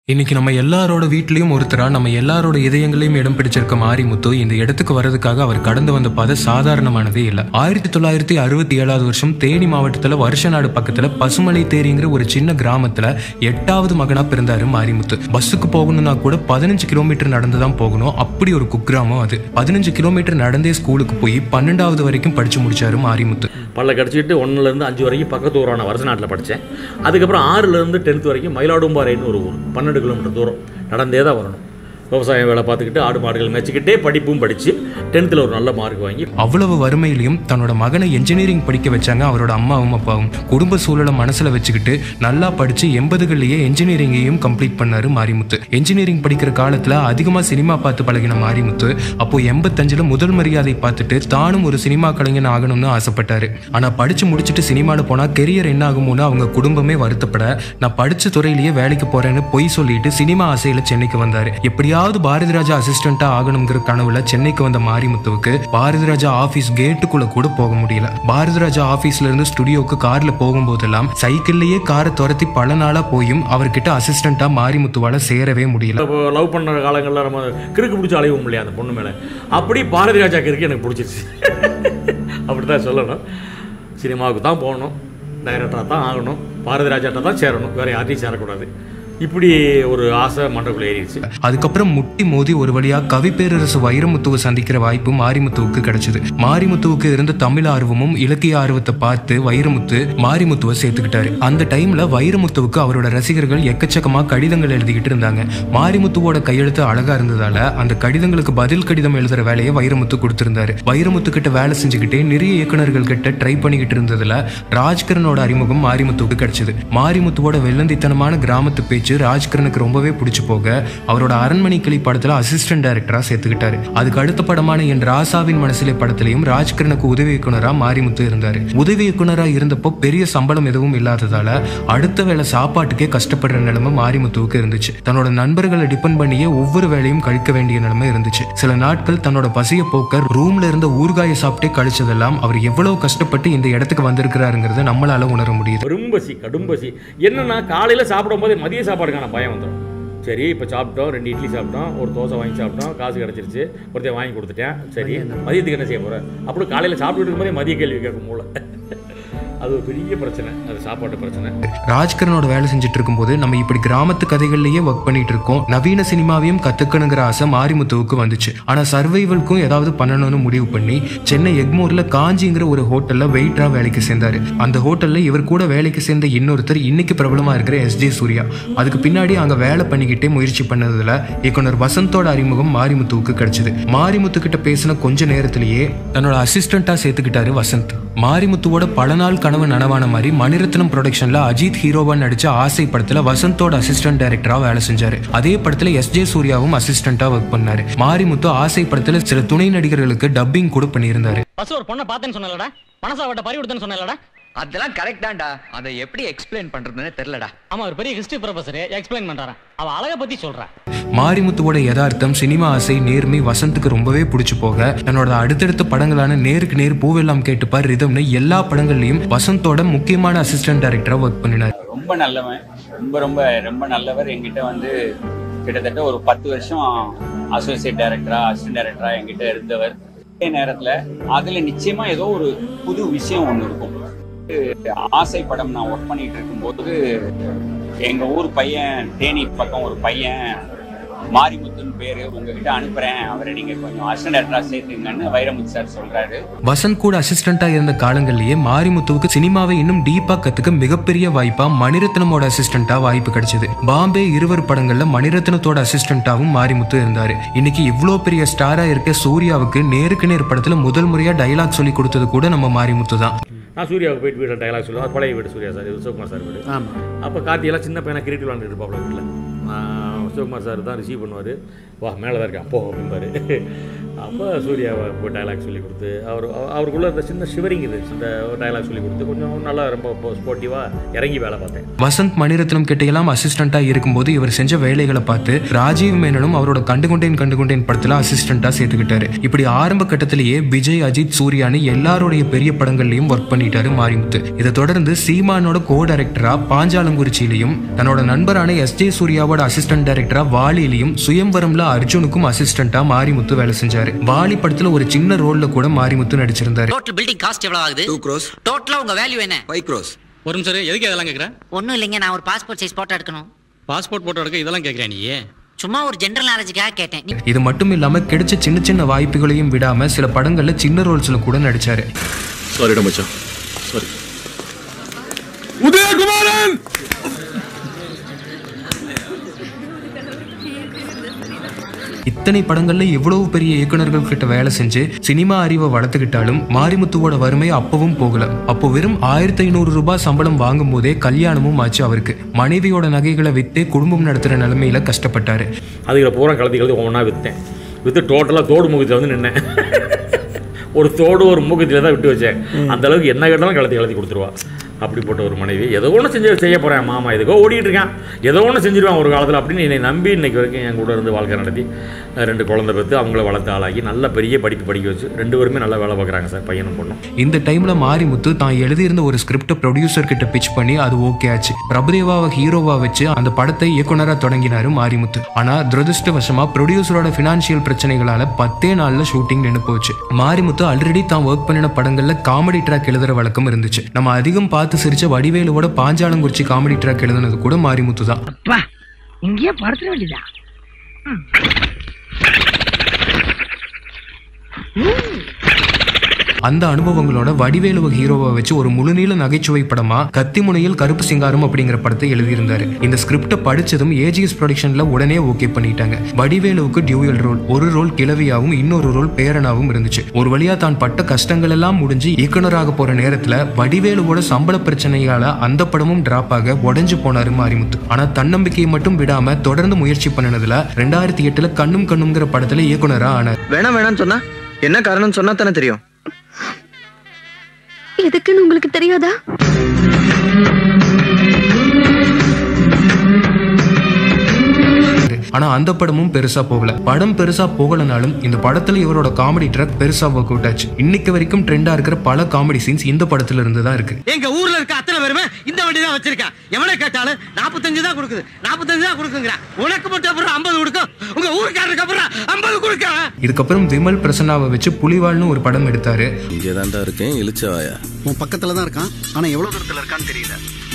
இன்னைக்கு நம்ம எல்லாரோட வீட்லயும் ஒருத்தரா நம்ம எல்லாரோட இதயங்களையும் இடம் பிடிச்சிருக்க மாரிமுத்து இந்த இடத்துக்கு வர்றதுக்காக அவர் கடந்து வந்த பாதை சாதாரணமானதே இல்ல ஆயிரத்தி தொள்ளாயிரத்தி அறுபத்தி ஏழாவது வருஷம் தேனி மாவட்டத்துல வருஷநாடு பக்கத்துல பசுமலை தேரிங்கிற ஒரு சின்ன கிராமத்துல எட்டாவது மகனா பிறந்தாரு மாரிமுத்து பஸ்ஸுக்கு போகணும்னா கூட பதினஞ்சு கிலோமீட்டர் நடந்து தான் போகணும் அப்படி ஒரு குக்கிராமம் அது பதினஞ்சு கிலோமீட்டர் நடந்தே ஸ்கூலுக்கு போய் பன்னெண்டாவது வரைக்கும் படிச்சு முடிச்சாரு மாரிமுத்து பல்ல கடிச்சிட்டு ஒன்றுலேருந்து அஞ்சு வரைக்கும் பக்கத்து ஊரான வருஷ நாட்டில் படித்தேன் அதுக்கப்புறம் ஆறுலேருந்து டென்த் வரைக்கும் மயிலாடும்பாறைன்னு ஒரு ஊர் பன்னெண்டு கிலோமீட்டர் தூரம் நடந்தே தான் வரணும் விவசாயம் வேலை பார்த்துக்கிட்டு ஆடு மாடுகள் மேய்ச்சிக்கிட்டே படிப்பும் படித்து டென்த்தில் ஒரு நல்ல மார்க் வாங்கி அவ்வளவு வறுமையிலையும் தன்னோட மகனை என்ஜினியரிங் படிக்க வச்சாங்க அவரோட அம்மாவும் அப்பாவும் குடும்ப சூழலை மனசுல வச்சுக்கிட்டு நல்லா படிச்சு எண்பதுகள்லயே என்ஜினியரிங்கையும் கம்ப்ளீட் பண்ணாரு மாரிமுத்து என்ஜினியரிங் படிக்கிற காலத்துல அதிகமா சினிமா பார்த்து பழகின மாரிமுத்து அப்போ எண்பத்தஞ்சுல முதல் மரியாதை பார்த்துட்டு தானும் ஒரு சினிமா கலைஞன் ஆகணும்னு ஆசைப்பட்டாரு ஆனா படிச்சு முடிச்சுட்டு சினிமால போனா கெரியர் என்ன ஆகுமோன்னு அவங்க குடும்பமே வருத்தப்பட நான் படிச்ச துறையிலேயே வேலைக்கு போறேன்னு பொய் சொல்லிட்டு சினிமா ஆசையில சென்னைக்கு வந்தாரு எப்படியாவது பாரதி ராஜா அசிஸ்டண்டா ஆகணுங்கிற கனவுல சென்னைக்கு வந்த மாரிமுத்துவுக்கு பாரதி ராஜா ஆபீஸ் கேட்டுக்குள்ள கூட போக முடியல பாரதி ராஜா ஆபீஸ்ல இருந்து ஸ்டுடியோக்கு கார்ல போகும்போதெல்லாம் சைக்கிள்லயே காரை துரத்தி பல நாளா போயும் அவர்கிட்ட அசிஸ்டண்டா மாரிமுத்துவால சேரவே முடியல லவ் பண்ண காலங்களில் நம்ம கிறுக்கு பிடிச்சி அலையவும் முடியாது அந்த பொண்ணு மேலே அப்படி பாரதி ராஜா கிறுக்கு எனக்கு பிடிச்சிருச்சு அப்படி தான் சொல்லணும் சினிமாவுக்கு தான் போகணும் டைரக்டராக தான் ஆகணும் பாரதி ராஜாட்ட தான் சேரணும் வேறு யார்ட்டையும் சேரக்கூடாது இப்படி ஒரு ஆசை மண்டக்குள்ளே ஏறிடுச்சு அதுக்கப்புறம் முட்டி மோதி ஒரு வழியா கவி பேரரசு வைரமுத்துவை சந்திக்கிற வாய்ப்பு மாரிமுத்துவுக்கு கிடைச்சது மாரிமுத்துவுக்கு இருந்த தமிழ் ஆர்வமும் இலக்கிய ஆர்வத்தை பார்த்து வைரமுத்து மாரிமுத்துவை சேர்த்துக்கிட்டாரு அந்த டைம்ல வைரமுத்துவுக்கு அவரோட ரசிகர்கள் எக்கச்சக்கமா கடிதங்கள் எழுதிக்கிட்டு இருந்தாங்க மாரிமுத்துவோட கையெழுத்து அழகா இருந்ததால அந்த கடிதங்களுக்கு பதில் கடிதம் எழுதுற வேலையை வைரமுத்து கொடுத்திருந்தாரு வைரமுத்து கிட்ட வேலை செஞ்சுக்கிட்டே நிறைய இயக்குனர்கள் கிட்ட ட்ரை பண்ணிக்கிட்டு இருந்ததுல ராஜ்கரனோட அறிமுகம் மாரிமுத்துவுக்கு கிடைச்சது மாரிமுத்துவோட வெள்ளந்தித்தனமான கிராமத்து பேச்சு ராஜ்கரனுக்கு ரொம்பவே பிடிச்சு போக அவரோட அரண்மனை கிளி படத்துல அசிஸ்டன்ட் டைரக்டரா சேர்த்துக்கிட்டாரு அதுக்கு அடுத்த படமான என் ராசாவின் மனசிலே படத்திலையும் ராஜ்கரனுக்கு உதவி இயக்குனரா மாரிமுத்து இருந்தாரு உதவி இயக்குனரா இருந்தப்போ பெரிய சம்பளம் எதுவும் இல்லாததால அடுத்த வேளை சாப்பாட்டுக்கே கஷ்டப்படுற நிலைமை மாரிமுத்துவுக்கு இருந்துச்சு தன்னோட நண்பர்களை டிபெண்ட் பண்ணியே ஒவ்வொரு வேலையும் கழிக்க வேண்டிய நிலைமை இருந்துச்சு சில நாட்கள் தன்னோட பசிய போக்க ரூம்ல இருந்த ஊறுகாயை சாப்பிட்டே கழிச்சதெல்லாம் அவர் எவ்வளவு கஷ்டப்பட்டு இந்த இடத்துக்கு வந்திருக்கிறாருங்கிறத நம்மளால உணர முடியுது பெரும்பசி கடும்பசி என்னன்னா காலையில் சாப்பிடும் போதே மதிய சாப்பாடுக்கான பயம் வந்துடும் சரி இப்போ சாப்பிட்டோம் ரெண்டு இட்லி சாப்பிட்டோம் ஒரு தோசை வாங்கி சாப்பிட்டோம் காசு கிடச்சிருச்சு ஒருத்தன் வாங்கி கொடுத்துட்டேன் சரி மதியத்துக்கு என்ன செய்ய போகிறேன் அப்படி காலையில் சாப்பிட்டுட்டு இருக்கும்போதே மதிய கேள்வி கேட்கும் மூளை அது ஒரு பெரிய பிரச்சனை அது சாப்பாட்டு பிரச்சனை ராஜ்கரனோட வேலை செஞ்சுட்டு இருக்கும்போது நம்ம இப்படி கிராமத்து கதைகள்லயே ஒர்க் பண்ணிட்டு இருக்கோம் நவீன சினிமாவையும் கத்துக்கணுங்கிற ஆசை மாரிமுத்துவுக்கு வந்துச்சு ஆனா சர்வைவலுக்கும் ஏதாவது பண்ணணும்னு முடிவு பண்ணி சென்னை எக்மோர்ல காஞ்சிங்கிற ஒரு ஹோட்டல்ல வெயிட்டரா வேலைக்கு சேர்ந்தாரு அந்த ஹோட்டல்ல இவர் கூட வேலைக்கு சேர்ந்த இன்னொருத்தர் இன்னைக்கு பிரபலமா இருக்கிற எஸ் ஜே சூர்யா அதுக்கு பின்னாடி அங்க வேலை பண்ணிக்கிட்டே முயற்சி பண்ணதுல இயக்குனர் வசந்தோட அறிமுகம் மாரிமுத்துவுக்கு கிடைச்சது மாரிமுத்து கிட்ட பேசின கொஞ்ச நேரத்திலேயே தன்னோட அசிஸ்டண்டா சேர்த்துக்கிட்டாரு வசந்த் மாரிமுத்துவோட பல நாள் கனவு நனவான மாதிரி மணிரத்னம் ப்ரொடக்ஷன்ல அஜித் ஹீரோவா நடிச்ச ஆசை படத்துல வசந்தோட அசிஸ்டன்ட் டைரக்டரா வேலை செஞ்சாரு அதே படத்துல எஸ் ஜே சூர்யாவும் அசிஸ்டண்டா ஒர்க் பண்ணாரு மாரிமுத்து ஆசை படத்துல சில துணை நடிகர்களுக்கு டப்பிங் கூட பண்ணியிருந்தாரு பஸ் ஒரு பொண்ணை பார்த்தேன்னு சொன்னலடா மனசாவட்ட பறி கொடுத்தேன்னு சொன்னலடா அதெல்லாம் கரெக்ட் தான்டா அதை எப்படி எக்ஸ்பிளைன் பண்றதுன்னு தெரியலடா ஆமா ஒரு பெரிய ஹிஸ்டரி ப்ரொஃபசர் எக்ஸ்பிளைன் பண்றான் அவ அழக பத்தி சொல்றா மாரிமுத்துவோட யதார்த்தம் சினிமா ஆசை நேர்மை வசந்துக்கு ரொம்பவே பிடிச்சு போக தன்னோட அடுத்தடுத்த படங்களான நேருக்கு நேர் பூவெல்லாம் கேட்டுப்பார் ரிதம்னு எல்லா படங்கள்லயும் வசந்தோட முக்கியமான அசிஸ்டன்ட் டைரக்டரா ஒர்க் பண்ணினார் ரொம்ப நல்லவன் ரொம்ப ரொம்ப ரொம்ப நல்லவர் என்கிட்ட வந்து கிட்டத்தட்ட ஒரு பத்து வருஷம் அசோசியேட் டைரக்டரா அசிஸ்டன்ட் டைரக்டரா என்கிட்ட இருந்தவர் அதே நேரத்துல அதுல நிச்சயமா ஏதோ ஒரு புது விஷயம் ஒண்ணு இருக்கும் ஆசை படம் நான் ஒர்க் பண்ணிட்டு இருக்கும்போது எங்க ஊர் பையன் தேனி பக்கம் ஒரு பையன் மாரிமுத்துன்னு பேரு உங்ககிட்ட அனுப்புறேன் அவரை நீங்க கொஞ்சம் அசிஸ்டன்ட் டைரக்டரா சேர்த்துங்கன்னு வைரமுத்து சார் சொல்றாரு வசந்த் கூட அசிஸ்டண்டா இருந்த காலங்கள்லயே மாரிமுத்துவுக்கு சினிமாவை இன்னும் டீப்பா கத்துக்க மிகப்பெரிய வாய்ப்பா மணிரத்னமோட அசிஸ்டண்டா வாய்ப்பு கிடைச்சது பாம்பே இருவர் படங்கள்ல மணிரத்னத்தோட அசிஸ்டண்டாவும் மாரிமுத்து இருந்தாரு இன்னைக்கு இவ்ளோ பெரிய ஸ்டாரா இருக்க சூர்யாவுக்கு நேருக்கு நேர் படத்துல முதல் முறையா டைலாக் சொல்லி கொடுத்தது கூட நம்ம மாரிமுத்து தான் நான் சூர்யாவுக்கு போயிட்டு வீட்டில் டைலாக் சொல்லுவேன் அது பழைய வீடு சூர்யா சார் இது சிவகுமார் சார் வீடு ஆமா அப்போ கார்த்தியெல்லாம் சின்ன பையனை கிரிக்கெட் விளாண்டுட்டு இருப்பாப்ல வீட்டில் சிவகுமார் சார் தான் ரிசீவ் பண்ணுவார் வா மேலே தான் இருக்கான் போ அப்படிம்பாரு அப்போ சூர்யாவை போய் டைலாக் சொல்லி கொடுத்து அவர் அவ- அவருக்குள்ள இருந்த சின்ன ஷிவரிங் இது இந்த டைலாக் சொல்லி கொடுத்து கொஞ்சம் நல்லா ரொம்ப ஸ்போர்ட்டிவாக இறங்கி வேலை பார்த்தேன் வசந்த் மணிரத்னம் கிட்ட எல்லாம் அசிஸ்டண்டா இருக்கும்போது இவர் செஞ்ச வேலைகளை பார்த்து ராஜீவ் மேனனும் அவரோட கண்டுகொண்டேன் கண்டுகொண்டேன் படத்துல அசிஸ்டண்டா சேர்த்துக்கிட்டாரு இப்படி ஆரம்ப கட்டத்திலேயே விஜய் அஜித் சூர்யான்னு எல்லாருடைய பெரிய படங்கள்லயும் ஒர்க் பண்ணிட்டாரு மாரிமுத்து இதை தொடர்ந்து சீமானோட கோ டைரக்டரா பாஞ்சாலங்குறிச்சியிலையும் தன்னோட நண்பரான எஸ் ஜே சூர்யாவோட அசிஸ்டன்ட் டைரக்டரா வாலியிலையும் சுயம்பரம்ல அர்ஜுனுக்கும் அசிஸ்டண்டா மாரிமுத்து வேலை செஞ்சாரு வாலி படத்துல ஒரு சின்ன ரோல்ல கூட மாரிமுத்து நடிச்சிருந்தாரு டோட்டல் பில்டிங் காஸ்ட் எவ்வளவு ஆகுது டூ க்ரோஸ் டோட்டலா உங்க வேல்யூ என்ன ஃபைவ் க்ரோஸ் ஒரு நிமிஷம் இரு, எதுக்கு இதெல்லாம் கேட்குற ஒண்ணும் இல்லைங்க நான் ஒரு பாஸ்போர்ட் சைஸ் போட்டோ எடுக்கணும் பாஸ்போர்ட் போட்டோ எடுக்க இதெல்லாம் கேட்குறேன் நீ சும்மா ஒரு ஜெனரல் நாலேஜுக்காக கேட்டேன் நீ- இது மட்டும் இல்லாம கிடைச்ச சின்ன சின்ன வாய்ப்புகளையும் விடாம சில படங்கள்ல சின்ன ரோல்ஸ்ல கூட நடிச்சாரு சாரிடா மச்சான் சாரி இத்தனை படங்கள்ல எவ்வளவு பெரிய இயக்குனர்கள் கிட்ட வேலை செஞ்சு சினிமா அறிவை வளர்த்துக்கிட்டாலும் மாரிமுத்துவோட வறுமை அப்பவும் போகல அப்போ வெறும் ஆயிரத்தி ஐநூறு ரூபாய் சம்பளம் வாங்கும் போதே கல்யாணமும் ஆச்சு அவருக்கு மனைவியோட நகைகளை வித்து குடும்பம் நடத்துற நிலைமையில கஷ்டப்பட்டாரு அதுகளை பூரா கலத்தி கலத்தி ஒவ்வொன்றா விற்றேன் விற்று டோட்டலாக தோடு மூக்கத்தில் வந்து நின்னேன் ஒரு தோடு ஒரு மூக்கத்தில் தான் விட்டு வச்சேன் அந்த அளவுக்கு என்ன கேட்டாலும் கலத்தி கலத்தி கொடுத்துருவா அப்படிப்பட்ட ஒரு மனைவி ஏதோ ஒன்று செஞ்சு செய்ய போகிறேன் மாமா எதுக்கோ ஓடிட்டு இருக்கான் ஏதோ ஒன்று செஞ்சிருவான் ஒரு காலத்தில் அப்படின்னு என்னை நம்பி இன்னைக்கு வரைக்கும் என் கூட இருந்து வாழ்க்கை நடத்தி அஹ், ரெண்டு குழந்தை பெற்று அவங்கள வளர்த்து ஆளாக்கி நல்ல பெரிய படிப்பு படிக்க வச்சு ரெண்டு பேருமே நல்லா வேலை பார்க்குறாங்க சார் பையனும் பொண்ணும் இந்த டைம்ல மாரிமுத்து தான் எழுதியிருந்த ஒரு ஸ்கிரிப்ட் ப்ரொடியூசர் கிட்ட பிச் பண்ணி அது ஓகே ஆச்சு பிரபுதேவாவை ஹீரோவா வச்சு அந்த படத்தை இயக்குனரா தொடங்கினாரு மாரிமுத்து ஆனா துரதிருஷ்டவசமா ப்ரொடியூசரோட பினான்சியல் பிரச்சனைகளால பத்தே நாள்ல ஷூட்டிங் நின்று போச்சு மாரிமுத்து ஆல்ரெடி தான் ஒர்க் பண்ணின படங்கள்ல காமெடி ட்ராக் எழுதுற வழக்கம் இருந்துச்சு நம்ம அதிகம் பார்த்து சிரிச்ச வடிவேலுவோட பாஞ்சாலங்குறிச்சி காமெடி ட்ராக் எழுதுனது கூட மாரிமுத்து தான் இங்கேயே படுத்துட வேண்டியதா அந்த அனுபவங்களோட வடிவேலுவ ஹீரோவை வச்சு ஒரு முழுநீள நகைச்சுவை படமா கத்திமுனையில் கருப்பு சிங்காரம் அப்படிங்கிற படத்தை எழுதியிருந்தாரு இந்த ஸ்கிரிப்டை படிச்சதும் ஏஜிஎஸ் ப்ரொடக்ஷன்ல உடனே ஓகே பண்ணிட்டாங்க வடிவேலுவுக்கு டியூயல் ரோல் ஒரு ரோல் கிழவியாவும் இன்னொரு ரோல் பேரனாவும் இருந்துச்சு ஒரு வழியா தான் பட்ட கஷ்டங்கள் எல்லாம் முடிஞ்சு இயக்குனராக போற நேரத்துல வடிவேலுவோட சம்பள பிரச்சனையால அந்த படமும் டிராப் ஆக உடைஞ்சு போனாரு மாரிமுத்து ஆனா தன்னம்பிக்கையை மட்டும் விடாம தொடர்ந்து முயற்சி பண்ணினதுல ரெண்டாயிரத்தி எட்டுல கண்ணும் கண்ணுங்கிற படத்துல இயக்குனரா ஆனார் வேணாம் வேணாம்னு சொன்னா என்ன காரணம் சொன்னா தானே தெரியும் எதுக்குன்னு உங்களுக்கு தெரியாதா ஆனா அந்த படமும் பெருசா போகல படம் பெருசா போகலனாலும் இந்த படத்துல இவரோட காமெடி ட்ராக் பெருசா ஒர்க் அவுட் ஆச்சு இன்னைக்கு வரைக்கும் ட்ரெண்டா இருக்கிற பல காமெடி சீன்ஸ் இந்த படத்துல இருந்து தான் இருக்கு எங்க ஊர்ல இருக்க அத்தனை பேருமே இந்த வண்டி தான் வச்சிருக்கேன் எவனை கேட்டாலும் நாற்பத்தஞ்சு தான் கொடுக்குது நாற்பத்தஞ்சு தான் கொடுக்குங்கிறான் உனக்கு மட்டும் அப்புறம் ஐம்பது கொடுக்கும் உங்க ஊருக்காரருக்கு அப்புறம் ஐம்பது கொடுக்க இதுக்கப்புறம் விமல் பிரசன்னாவை வச்சு புலிவாள்னு ஒரு படம் எடுத்தாரு இங்கே தான்டா இருக்கேன் இழிச்சவாயா உன் பக்கத்துல தான் இருக்கான் ஆனா எவ்வளவு தூரத்துல இருக்கான்னு தெரியல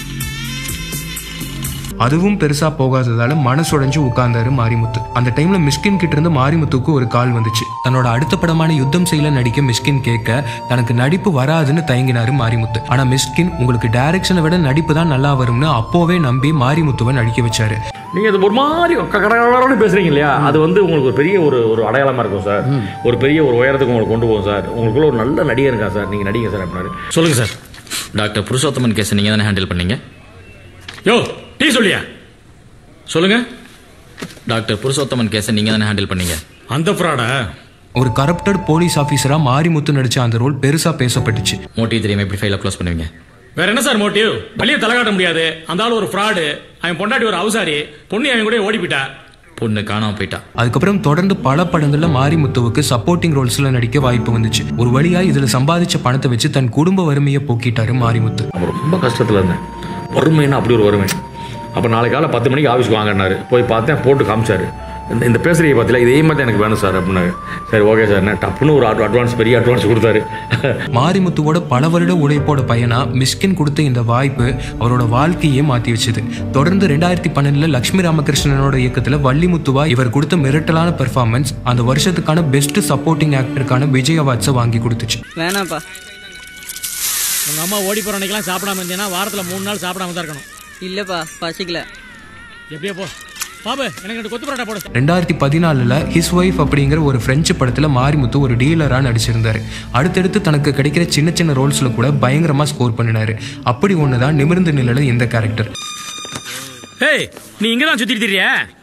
அதுவும் பெருசா போகாததால மனசுடைஞ்சு உட்கார்ந்தாரு மாரிமுத்து அந்த டைம்ல மிஸ்கின் கிட்ட இருந்து மாரிமுத்துக்கு ஒரு கால் வந்துச்சு தன்னோட அடுத்த படமான யுத்தம் செய்யல நடிக்க மிஸ்கின் கேட்க தனக்கு நடிப்பு வராதுன்னு தயங்கினாரு மாரிமுத்து ஆனா மிஸ்கின் உங்களுக்கு டைரக்ஷனை விட நடிப்பு தான் நல்லா வரும்னு அப்போவே நம்பி மாரிமுத்துவை நடிக்க வச்சாரு நீங்கள் அது ஒரு மாதிரி கடகடன்னு பேசுகிறீங்க இல்லையா அது வந்து உங்களுக்கு ஒரு பெரிய ஒரு ஒரு அடையாளமாக இருக்கும் சார் ஒரு பெரிய ஒரு உயரத்துக்கு உங்களுக்கு கொண்டு போகும் சார் உங்களுக்குள்ள ஒரு நல்ல நடிகர் இருக்கா சார் நீங்கள் நடிங்க சார் அப்படின்னாரு சொல்லுங்க சார் டாக்டர் புருஷோத்தமன் கேஸ் நீங்க தானே ஹேண்டில் பண்ணீங்க யோ டீ சொல்லியா சொல்லுங்க டாக்டர் புருஷோத்தமன் கேஸை நீங்க தானே ஹேண்டில் பண்ணீங்க அந்த ஃப்ராடா ஒரு கரப்டட் போலீஸ் ஆபீசரா மாரிமுத்து நடிச்ச அந்த ரோல் பெருசா பேசப்பட்டுச்சு மோட்டிவ் தெரியாம எப்படி ஃபைலை க்ளோஸ் பண்ணுவீங்க வேற என்ன சார் மோட்டிவ் வெளியே தலை காட்ட முடியாது அந்த ஆள் ஒரு ஃப்ராடு அவன் பொண்டாட்டி ஒரு அவசாரி பொண்ணு அவன் கூட ஓடி போயிட்டா பொண்ணு காணாம போயிட்டா அதுக்கப்புறம் தொடர்ந்து பல படங்கள்ல மாரிமுத்துவுக்கு சப்போர்ட்டிங் ரோல்ஸ்ல நடிக்க வாய்ப்பு வந்துச்சு ஒரு வழியா இதுல சம்பாதிச்ச பணத்தை வச்சு தன் குடும்ப வறுமையை போக்கிட்டாரு மாரிமுத்து நம்ம ரொம்ப கஷ்டத்தில் இருந்தேன் வறுமைன்னா அப்படி ஒரு வறுமை அப்போ நாளைக்கு காலை பத்து மணிக்கு ஆஃபீஸ்க்கு வாங்கினாரு போய் பார்த்தேன் போட்டு காமிச்சாரு இந்த இந்த பேசுறீங்க பார்த்தீங்களா இதே மாதிரி தான் எனக்கு வேணும் சார் அப்படின்னாரு சரி ஓகே சார் நான் டப்புன்னு ஒரு அட்வான்ஸ் பெரிய அட்வான்ஸ் கொடுத்தாரு மாரிமுத்துவோட பல வருட உழைப்போட பயனா மிஸ்கின் கொடுத்த இந்த வாய்ப்பு அவரோட வாழ்க்கையே மாத்தி வச்சது தொடர்ந்து ரெண்டாயிரத்தி பன்னெண்டுல லட்சுமி ராமகிருஷ்ணனோட இயக்கத்துல வள்ளிமுத்துவா இவர் கொடுத்த மிரட்டலான பெர்ஃபார்மன்ஸ் அந்த வருஷத்துக்கான பெஸ்ட் சப்போர்ட்டிங் ஆக்டருக்கான விஜய் அவார்ட்ஸை வாங்கி கொடுத்துச்சு வேணாப்பா உங்க அம்மா ஓடி போற அன்னைக்கெல்லாம் சாப்பிடாம இருந்தீங்கன்னா வாரத்துல மூணு நாள் சாப்பிடாம தான் இருக்கணும் இல்லப்பா பசிக்கல எப்படியோ போ பாபு எனக்கு ரெண்டு கொத்து பரோட்டா போடு ரெண்டாயிரத்தி பதினாலுல ஹிஸ் ஒய்ஃப் அப்படிங்கிற ஒரு பிரெஞ்சு படத்துல மாரிமுத்து ஒரு டீலரா நடிச்சிருந்தாரு அடுத்தடுத்து தனக்கு கிடைக்கிற சின்ன சின்ன ரோல்ஸ்ல கூட பயங்கரமா ஸ்கோர் பண்ணினாரு அப்படி ஒண்ணுதான் நிமிர்ந்து நிழல இந்த கேரக்டர் ஏய் நீ இங்கே தான் சுற்றிட்டு திரியா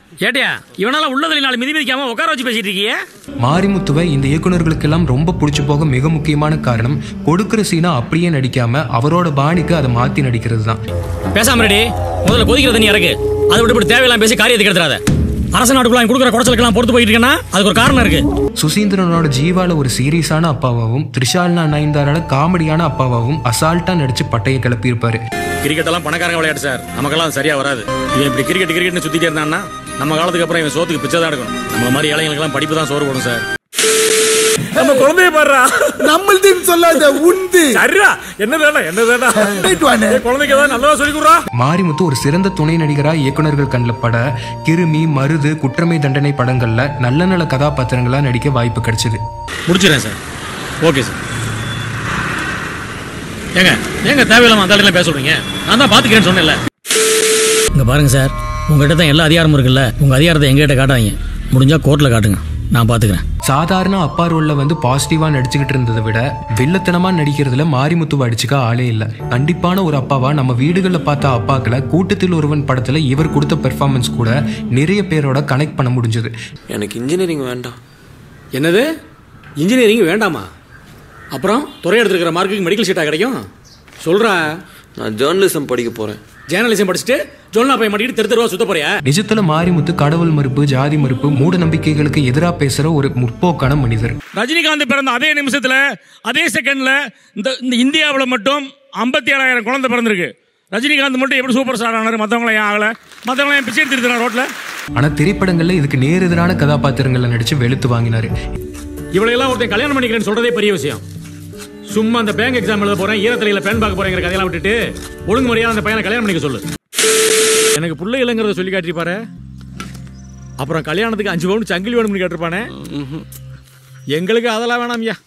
ஏட்டியா இவனால உள்ளதுல நாலு மிதி மிதிக்காம உட்கார வச்சு பேசிட்டு இருக்கியே மாரிமுத்துவை இந்த இயக்குனர்களுக்கெல்லாம் ரொம்ப பிடிச்சு போக மிக முக்கியமான காரணம் கொடுக்கிற சீனா அப்படியே நடிக்காம அவரோட பாணிக்கு அதை மாத்தி நடிக்கிறது தான் பேசாம ரெடி முதல்ல கொதிக்கிற தண்ணி இறக்கு அதை விட்டு இப்படி தேவையில்லாம் பேசி காரியத்தை கெடுத்துறாத அரச நாட்டுக்குள்ள அவன் கொடுக்குற குறைச்சலுக்கெல்லாம் பொறுத்து போயிட்டு இருக்கேன்னா அதுக்கு ஒரு காரணம் இருக்கு சுசீந்திரனோட ஜீவால ஒரு சீரியஸான அப்பாவாவும் த்ரிஷால்னா நயன்தாரால காமெடியான அப்பாவாவும் அசால்ட்டா நடிச்சு பட்டையை கிளப்பியிருப்பாரு கிரிக்கெட் எல்லாம் பணக்காரங்க விளையாட்டு சார் நமக்கெல்லாம் சரியா வராது இவன் இப்படி கிரிக்கெட் கிரிக்கெட்னு சுத்திட்டே இருந்தான்னா நம்ம காலத்துக்கு அப்புறம் இவன் சோத்துக்கு பிச்சை தான் எடுக்கணும் நம்ம மாதிரி இளைஞர்களுக்கெல்லாம் படிப்பு தான் சோறு போடும் சார் நம்ம குழந்தைய பாடுறா நம்மள்துன்னு சொல்லாத உண்டு சரிடா என்னதாடா என்னதாடா குழந்தைக்கு ஏதாவது நல்லதா சொல்லி கொடுறா மாரிமுத்து ஒரு சிறந்த துணை நடிகரா இயக்குனர்கள் கண்ணில் பட கிருமி மருது குற்றமை தண்டனை படங்கள்ல நல்ல நல்ல கதாபாத்திரங்களா நடிக்க வாய்ப்பு கிடைச்சது முடிச்சிடறேன் சார் ஓகே சார் ஏங்க ஏங்க தேவையில்லாம அந்த இடத்துல பேச சொல்றீங்க நான் தான் பாத்துக்கிறேன்னு சொன்னேன்ல இங்க பாருங்க சார் உங்ககிட்ட தான் எல்லா அதிகாரமும் இருக்குல்ல உங்க அதிகாரத்தை எங்ககிட்ட காட்டாதீங்க முடிஞ்சா கோர்ட்ல காட்டுங்க நான் பாத்துக்கிறேன் சாதாரண அப்பா ரோல்ல வந்து பாசிட்டிவா நடிச்சுக்கிட்டு இருந்ததை விட வில்லத்தனமா நடிக்கிறதுல மாரிமுத்துவை அடிச்சுக்க ஆளே இல்ல கண்டிப்பான ஒரு அப்பாவா நம்ம வீடுகளில் பார்த்த அப்பாக்களை கூட்டத்தில் ஒருவன் படத்துல இவர் கொடுத்த பெர்ஃபார்மன்ஸ் கூட நிறைய பேரோட கனெக்ட் பண்ண முடிஞ்சது எனக்கு இன்ஜினியரிங் வேண்டாம் என்னது இன்ஜினியரிங் வேண்டாமா அப்புறம் துறை எடுத்துருக்கிற மார்க்குக்கு மெடிக்கல் சீட்டா கிடைக்கும் சொல்றா நான் ஜேர்னலிசம் படிக்க போறேன் ஜேர்னலிசம் படிச்சுட்டு ஜொல்னா போய் மாட்டிட்டு தெரு தெருவா சுத்த போறியா நிஜத்துல மாரிமுத்து கடவுள் மறுப்பு ஜாதி மறுப்பு மூட நம்பிக்கைகளுக்கு எதிராக பேசுற ஒரு முற்போக்கான மனிதர் ரஜினிகாந்த் பிறந்த அதே நிமிஷத்துல அதே செகண்ட்ல இந்த இந்த இந்தியாவில் மட்டும் ஐம்பத்தி ஏழாயிரம் குழந்தை பிறந்திருக்கு ரஜினிகாந்த் மட்டும் எப்படி சூப்பர் ஸ்டார் ஆனாரு மற்றவங்கள ஏன் ஆகல மற்றவங்கள ஏன் பிச்சை எடுத்துருக்காங்க ரோட்ல ஆனா திரைப்படங்கள்ல இதுக்கு நேர் எதிரான கதாபாத்திரங்கள்ல நடிச்சு வெளுத்து வாங்கினாரு இவளையெல்லாம் ஒருத்தன் கல்யாணம் பண்ணிக்கிறேன்னு சொல்றதே பெரிய விஷயம் சும்மா அந்த பேங்க் எக்ஸாம் எழுத போறேன் ஈரத்தலையில பேன் பார்க்க போறேங்கிற கதையெல்லாம் விட்டுட்டு ஒழுங்கு முறையா அந்த பையனை கல்யாணம் பண்ணிக்க சொல்லு எனக்கு புள்ள இல்லைங்கிறத சொல்லி காட்டிருப்பாரு அப்புறம் கல்யாணத்துக்கு அஞ்சு பவுன் சங்கிலி வேணும்னு கேட்டிருப்பானே எங்களுக்கு அதெல்லாம் வேணாம் ஐயா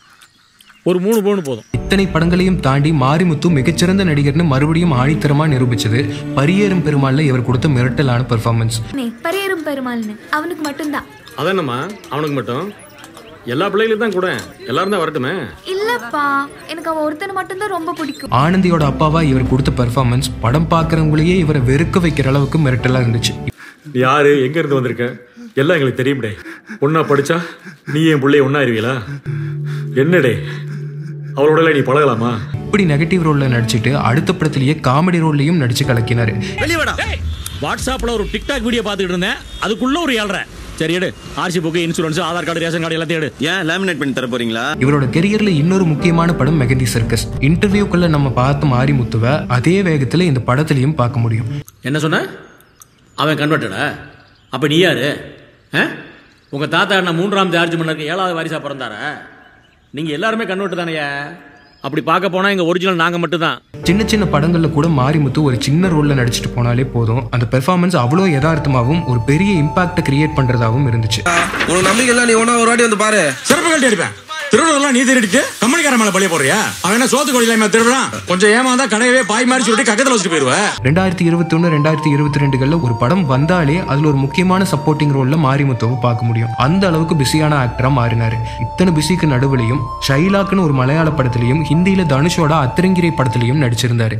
ஒரு மூணு பவுன் போதும் இத்தனை படங்களையும் தாண்டி மாரிமுத்து மிகச்சிறந்த நடிகர்னு மறுபடியும் ஆணித்தரமா நிரூபிச்சது பரியேறும் பெருமாள்ல இவர் கொடுத்த மிரட்டலான பெர்ஃபார்மன்ஸ் பரியரும் பெருமாள்னு அவனுக்கு மட்டும்தான் அதானம்மா அவனுக்கு மட்டும் எல்லா பிள்ளைகளும் தான் கூட எல்லாரும் தான் வரட்டுமே இல்லப்பா எனக்கு அவன் ஒருத்தனை மட்டும்தான் ரொம்ப பிடிக்கும் ஆனந்தியோட அப்பாவா இவர் கொடுத்த பெர்ஃபார்மன்ஸ் படம் பார்க்கறவங்களையே இவரை வெறுக்க வைக்கிற அளவுக்கு மிரட்டலா இருந்துச்சு யாரு எங்க இருந்து வந்திருக்க எல்லாம் எங்களுக்கு தெரியும்டே ஒன்னா படிச்சா நீ என் பிள்ளைய ஒன்னா இருவீங்களா என்னடே அவளோட நீ பழகலாமா இப்படி நெகட்டிவ் ரோல்ல நடிச்சிட்டு அடுத்த படத்திலேயே காமெடி ரோல்லையும் நடிச்சு கலக்கினாரு வாட்ஸ்அப்ல ஒரு டிக்டாக் வீடியோ பார்த்துட்டு இருந்தேன் அதுக்குள்ள ஒரு ஏழ்ற சரி எடு RC book insurance Aadhaar card ration card எல்லாத்தையும் எடு ஏன் லேமினேட் பண்ணி தர போறீங்களா இவரோட கெரியர்ல இன்னொரு முக்கியமான படம் மெகந்தி சர்க்கஸ் இன்டர்வியூக்குள்ள நம்ம பார்த்த மாரிமுத்துவ அதே வேகத்துல இந்த படத்திலையும் பார்க்க முடியும் என்ன சொன்ன அவன் கன்வெர்ட்டடா அப்ப நீ யாரு ஆ? உங்க தாத்தா என்ன மூன்றாம் ஜார்ஜ் மன்னருக்கு ஏழாவது வாரிசா பிறந்தாரா நீங்க எல்லாருமே கன்வெர்ட் தானையா அப்படி பார்க்க போனா எங்க ஒரிஜினல் நாங்க மட்டும் தான் சின்ன சின்ன படங்கள்ல கூட மாரிமுத்து ஒரு சின்ன ரோல்ல நடிச்சிட்டு போனாலே போதும் அந்த பெர்ஃபார்மன்ஸ் அவ்வளோ யதார்த்தமாகவும் ஒரு பெரிய இம்பாக்ட கிரியேட் பண்றதாகவும் இருந்துச்சு உனக்கு நம்பிக்கை இல்ல நீ ஒன்னா ஒரு வாட்டி வந்து பாரு சிறப்பு கழட்டி அடிப்பேன் திருவிழா நீ திருடிட்டு கம்பெனிக்கார மேல பழிய போறியா அவன் என்ன சோத்து கொடியில திருடுறான் கொஞ்சம் ஏமாந்தா கடையவே பாய் மாதிரி சொல்லிட்டு கக்கத்துல வச்சுட்டு போயிருவேன் ரெண்டாயிரத்தி இருபத்தி ஒன்று ரெண்டாயிரத்தி இருபத்தி ரெண்டுகளில் ஒரு படம் வந்தாலே அதுல ஒரு முக்கியமான சப்போர்ட்டிங் ரோல்ல மாரிமுத்துவை பார்க்க முடியும் அந்த அளவுக்கு பிஸியான ஆக்டரா மாறினாரு இத்தனை பிஸிக்கு நடுவுலையும் ஷைலாக்குன்னு ஒரு மலையாள படத்திலையும் ஹிந்தியில தனுஷோட அத்திரங்கிரை படத்திலையும் நடிச்சிருந்தாரு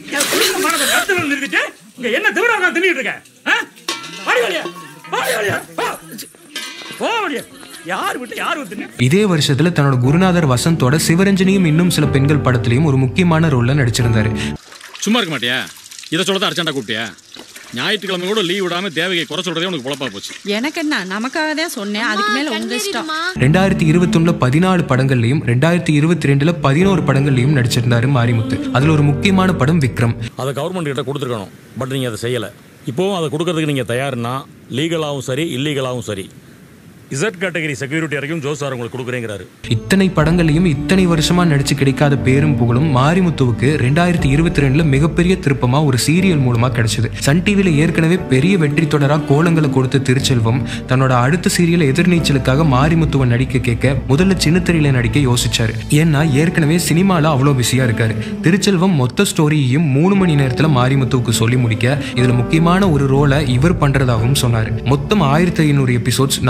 நிறுத்திட்டு இங்க என்ன திருவிழா நான் தின்னுட்டு இருக்கேன் ஆ? வாடி வாடியா, வாடி வாடியா, வா. போ வாடியா. யார் விட்டு யார் விட்டு இதே வருஷத்துல தன்னோட குருநாதர் வசந்தோட சிவரஞ்சனியும் இன்னும் சில பெண்கள் படத்திலையும் ஒரு முக்கியமான ரோல்ல நடிச்சிருந்தாரு சும்மா இருக்க மாட்டியா இதை சொல்லதான் அர்ஜென்டா கூப்பிட்டியா ஞாயிற்றுக்கிழமை கூட லீவ் விடாம தேவையை குறை சொல்றதே உனக்கு பொழப்பா போச்சு எனக்கு என்ன நமக்காக தான் சொன்னேன் அதுக்கு மேல உங்க இஷ்டம் ரெண்டாயிரத்தி இருபத்தி ஒண்ணுல பதினாலு படங்கள்லயும் ரெண்டாயிரத்தி இருபத்தி ரெண்டுல பதினோரு படங்கள்லயும் நடிச்சிருந்தாரு மாரிமுத்து அதுல ஒரு முக்கியமான படம் விக்ரம் அதை கவர்மெண்ட் கிட்ட கொடுத்துருக்கணும் பட் நீங்க அதை செய்யல இப்போவும் அதை கொடுக்கறதுக்கு நீங்க தயார்னா லீகலாவும் சரி இல்லீகலாவும் சரி இசட் கேட்டகரி செக்யூரிட்டி வரைக்கும் ஜோஸ் சார் உங்களுக்கு கொடுக்குறேங்கிறாரு இத்தனை படங்களையும் இத்தனை வருஷமா நடிச்சு கிடைக்காத பேரும் புகழும் மாரிமுத்துவுக்கு ரெண்டாயிரத்தி இருபத்தி ரெண்டுல மிகப்பெரிய திருப்பமா ஒரு சீரியல் மூலமா கிடைச்சது சன் டிவில ஏற்கனவே பெரிய வெற்றி தொடரா கோலங்களை கொடுத்த திருச்செல்வம் தன்னோட அடுத்த சீரியல் எதிர்நீச்சலுக்காக மாரிமுத்துவை நடிக்க கேட்க முதல்ல சின்னத்திரையில நடிக்க யோசிச்சாரு ஏன்னா ஏற்கனவே சினிமால அவ்வளோ பிஸியா இருக்காரு திருச்செல்வம் மொத்த ஸ்டோரியையும் மூணு மணி நேரத்துல மாரிமுத்துவுக்கு சொல்லி முடிக்க இதுல முக்கியமான ஒரு ரோலை இவர் பண்றதாகவும் சொன்னாரு மொத்தம் ஆயிரத்தி ஐநூறு எபிசோட்ஸ் நாலு வருஷம்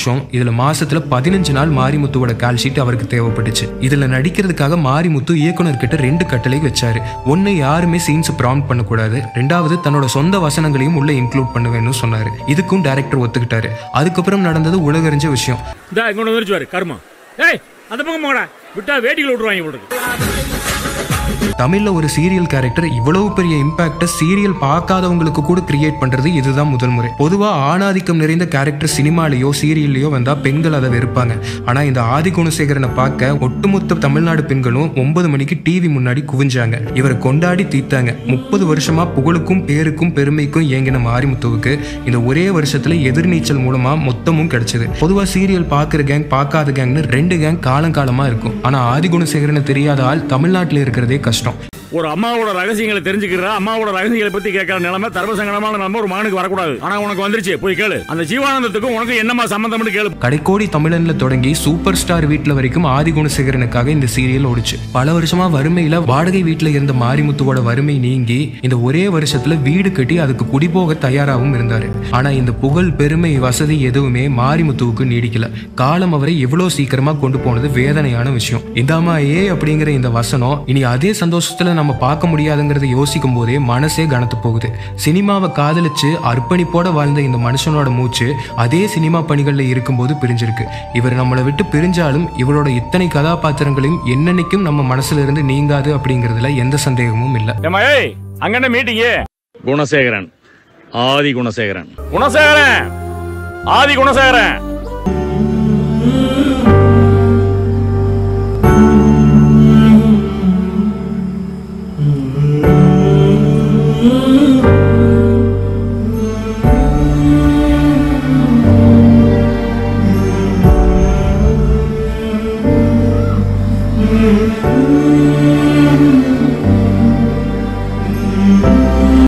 வருஷம் இதுல மாசத்துல பதினஞ்சு நாள் மாரிமுத்துவோட கால் ஷீட் அவருக்கு தேவைப்பட்டுச்சு இதுல நடிக்கிறதுக்காக மாரிமுத்து இயக்குனர் கிட்ட ரெண்டு கட்டளை வச்சாரு ஒன்னு யாருமே சீன்ஸ் ப்ராம்ப்ட் பண்ணக்கூடாது ரெண்டாவது தன்னோட சொந்த வசனங்களையும் உள்ள இன்க்ளூட் பண்ணுவேன்னு சொன்னாரு இதுக்கும் டைரக்டர் ஒத்துக்கிட்டாரு அதுக்கப்புறம் நடந்தது உலகறிஞ்ச விஷயம் இந்த இங்க ஒன்று வந்துருச்சு கர்மா ஏய் அந்த பக்கம் போங்கடா விட்டா வேட்டிகள் விட்டுருவாங்க போட்டுருக்கு தமிழ்ல ஒரு சீரியல் கேரக்டர் இவ்வளவு பெரிய இம்பாக்ட சீரியல் பார்க்காதவங்களுக்கு கூட கிரியேட் பண்றது இதுதான் முதல் முறை பொதுவா ஆணாதிக்கம் நிறைந்த கேரக்டர் சினிமாலேயோ சீரியல்லையோ வந்தா பெண்கள் அதை வெறுப்பாங்க ஆனா இந்த ஆதி குணசேகரனை பார்க்க ஒட்டுமொத்த தமிழ்நாடு பெண்களும் ஒன்பது மணிக்கு டிவி முன்னாடி குவிஞ்சாங்க இவரை கொண்டாடி தீத்தாங்க முப்பது வருஷமா புகழுக்கும் பேருக்கும் பெருமைக்கும் ஏங்கின மாரிமுத்துவுக்கு இந்த ஒரே வருஷத்துல எதிர்நீச்சல் மூலமா மொத்தமும் கிடைச்சது பொதுவா சீரியல் பார்க்குற கேங் பார்க்காத கேங்னு ரெண்டு கேங் காலங்காலமா இருக்கும் ஆனா ஆதி குணசேகரனை தெரியாத ஆள் தமிழ்நாட்டில் இருக்கிறதே கஷ்டம் ஒரு அம்மாவோட ரகசியங்களை தெரிஞ்சுக்கிற அம்மாவோட ரகசியங்களை பத்தி கேட்கற நிலைமை தர்மசங்கடமான நம்ம ஒரு மகனுக்கு வரக்கூடாது ஆனா உனக்கு வந்துருச்சு போய் கேளு அந்த ஜீவானந்தத்துக்கும் உனக்கு என்னமா சம்பந்தம்னு கேளு கடைக்கோடி தமிழன்ல தொடங்கி சூப்பர் ஸ்டார் வீட்ல வரைக்கும் ஆதி குணசேகரனுக்காக இந்த சீரியல் ஓடுச்சு பல வருஷமா வறுமையில வாடகை வீட்ல இருந்த மாரிமுத்துவோட வறுமை நீங்கி இந்த ஒரே வருஷத்துல வீடு கட்டி அதுக்கு குடிபோக தயாராகவும் இருந்தாரு ஆனா இந்த புகழ் பெருமை வசதி எதுவுமே மாரிமுத்துவுக்கு நீடிக்கல காலம் அவரை எவ்வளவு சீக்கிரமா கொண்டு போனது வேதனையான விஷயம் இந்தாமா ஏ அப்படிங்கிற இந்த வசனம் இனி அதே சந்தோஷத்துல நம்ம பார்க்க முடியாதுங்கிறத யோசிக்கும் போதே மனசே கனத்து போகுது சினிமாவை காதலிச்சு அர்ப்பணிப்போட வாழ்ந்த இந்த மனுஷனோட மூச்சு அதே சினிமா பணிகள்ல இருக்கும்போது பிரிஞ்சிருக்கு இவர் நம்மளை விட்டு பிரிஞ்சாலும் இவரோட இத்தனை கதாபாத்திரங்களையும் என்னன்னைக்கும் நம்ம மனசுல இருந்து நீங்காது அப்படிங்கிறதுல எந்த சந்தேகமும் இல்லை ஏமா ஏய் அங்க என்ன மீட்டிங் குணசேகரன் ஆதி குணசேகரன் குணசேகரன் ஆதி குணசேகரன்